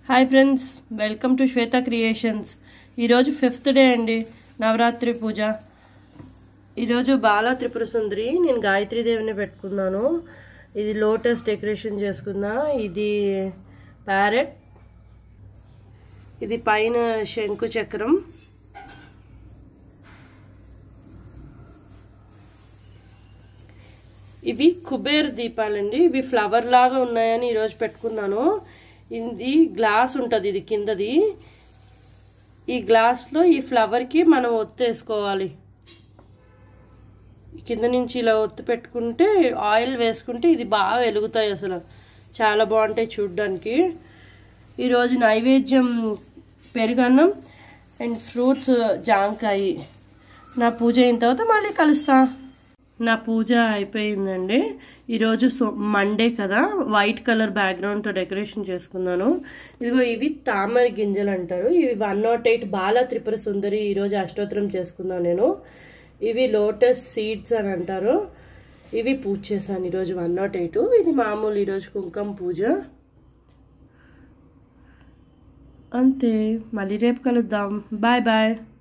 hi friends welcome to Shweta creations ఈరోజు fifth day అండి నవరాత్రి పూజ ఈరోజు బాలా త్రిపుర సుందరి నేను గాయత్రీ దేవిని పెట్టుకున్నాను ఇది లోటస్ డెకరేషన్ చేసుకున్నా ఇది ప్యారెట్ ఇది పైన శంకు చక్రం ఇవి కుబేర్ దీపాలండి ఇవి ఫ్లవర్ లాగా ఉన్నాయని ఈరోజు పెట్టుకున్నాను ఇది గ్లాస్ ఉంటుంది ఇది కిందది ఈ గ్లాస్లో ఈ ఫ్లవర్కి మనం ఒత్తేసుకోవాలి కింద నుంచి ఇలా ఒత్తి పెట్టుకుంటే ఆయిల్ వేసుకుంటే ఇది బాగా వెలుగుతాయి అసలు చాలా బాగుంటాయి చూడ్డానికి ఈరోజు నైవేద్యం పెరుగన్నం అండ్ ఫ్రూట్స్ జాంకాయి నా పూజ అయిన తర్వాత మళ్ళీ కలుస్తా నా పూజ అయిపోయిందండి ఈరోజు సో మండే కదా వైట్ కలర్ బ్యాక్గ్రౌండ్తో డెకరేషన్ చేసుకున్నాను ఇదిగో ఇవి తామర గింజలు అంటారు ఇవి one nought eight Bala Tripura Sundari ఈరోజు అష్టోత్తరం చేసుకున్నాను నేను ఇవి లోటస్ సీడ్స్ అని అంటారు ఇవి పూజ చేశాను ఈరోజు వన్ నాట్ ఎయిట్ ఇది మామూలు ఈరోజు కుంకుమ పూజ అంతే మళ్ళీ రేపు కలుద్దాం బాయ్ బాయ్